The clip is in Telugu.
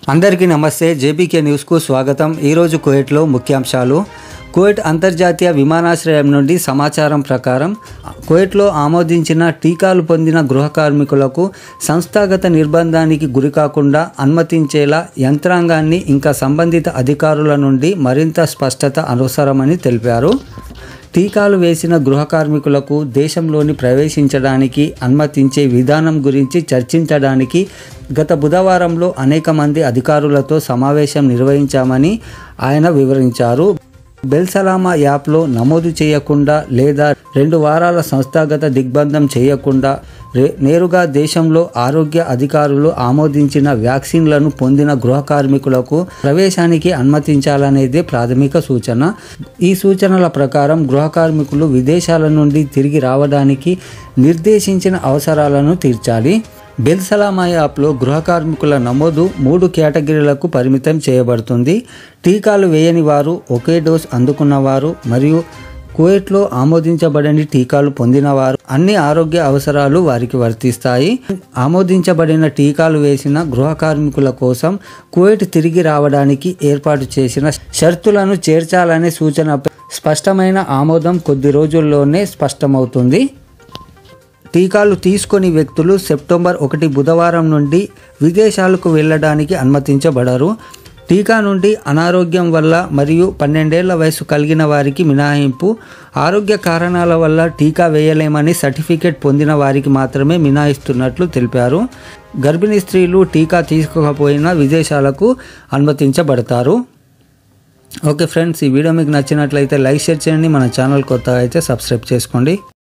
అందరికీ నమస్తే జేబీకే న్యూస్కు స్వాగతం ఈరోజు కువైట్లో ముఖ్యాంశాలు కువైట్ అంతర్జాతీయ విమానాశ్రయం నుండి సమాచారం ప్రకారం కువైట్లో ఆమోదించిన టీకాలు పొందిన గృహ కార్మికులకు సంస్థాగత నిర్బంధానికి గురికాకుండా అనుమతించేలా యంత్రాంగాన్ని ఇంకా సంబంధిత అధికారుల నుండి మరింత స్పష్టత అవసరమని తెలిపారు టీకాలు వేసిన గృహ కార్మికులకు దేశంలోని ప్రవేశించడానికి అనుమతించే విధానం గురించి చర్చించడానికి గత బుధవారంలో అనేక మంది అధికారులతో సమావేశం నిర్వహించామని ఆయన వివరించారు బెల్సలామా యాప్లో నమోదు చేయకుండా లేదా రెండు వారాల సంస్థాగత దిగ్బంధం చేయకుండా రే- నేరుగా దేశంలో ఆరోగ్య అధికారులు ఆమోదించిన వ్యాక్సిన్లను పొందిన గృహ కార్మికులకు ప్రవేశానికి అనుమతించాలనేదే ప్రాథమిక సూచన ఈ సూచనల ప్రకారం గృహ కార్మికులు విదేశాల నుండి తిరిగి రావడానికి నిర్దేశించిన అవసరాలను తీర్చాలి బెల్సలామా యాప్లో గృహ కార్మికుల నమోదు మూడు కేటగిరీలకు పరిమితం చేయబడుతుంది టీకాలు వేయని వారు ఒకే డోస్ అందుకున్నవారు మరియు కువైట్లో ఆమోదించబడని టీకాలు పొందినవారు అన్ని ఆరోగ్య అవసరాలు వారికి వర్తిస్తాయి ఆమోదించబడిన టీకాలు వేసిన గృహ కార్మికుల కోసం కువైట్ తిరిగి రావడానికి ఏర్పాటు చేసిన షరతులను చేర్చాలనే సూచనపై స్పష్టమైన ఆమోదం కొద్ది రోజుల్లోనే స్పష్టమవుతుంది టీకాలు తీసుకొని వ్యక్తులు సెప్టెంబర్ ఒకటి బుధవారం నుండి విదేశాలకు వెళ్ళడానికి అనుమతించబడరు టీకా నుండి అనారోగ్యం వల్ల మరియు పన్నెండేళ్ల వయసు కలిగిన వారికి మినహాయింపు ఆరోగ్య కారణాల వల్ల టీకా వేయలేమని సర్టిఫికేట్ పొందిన వారికి మాత్రమే మినహాయిస్తున్నట్లు తెలిపారు గర్భిణీ స్త్రీలు టీకా తీసుకోకపోయినా విదేశాలకు అనుమతించబడతారు ఓకే ఫ్రెండ్స్ ఈ వీడియో మీకు నచ్చినట్లయితే లైక్ షేర్ చేయండి మన ఛానల్ కొత్తగా అయితే సబ్స్క్రైబ్ చేసుకోండి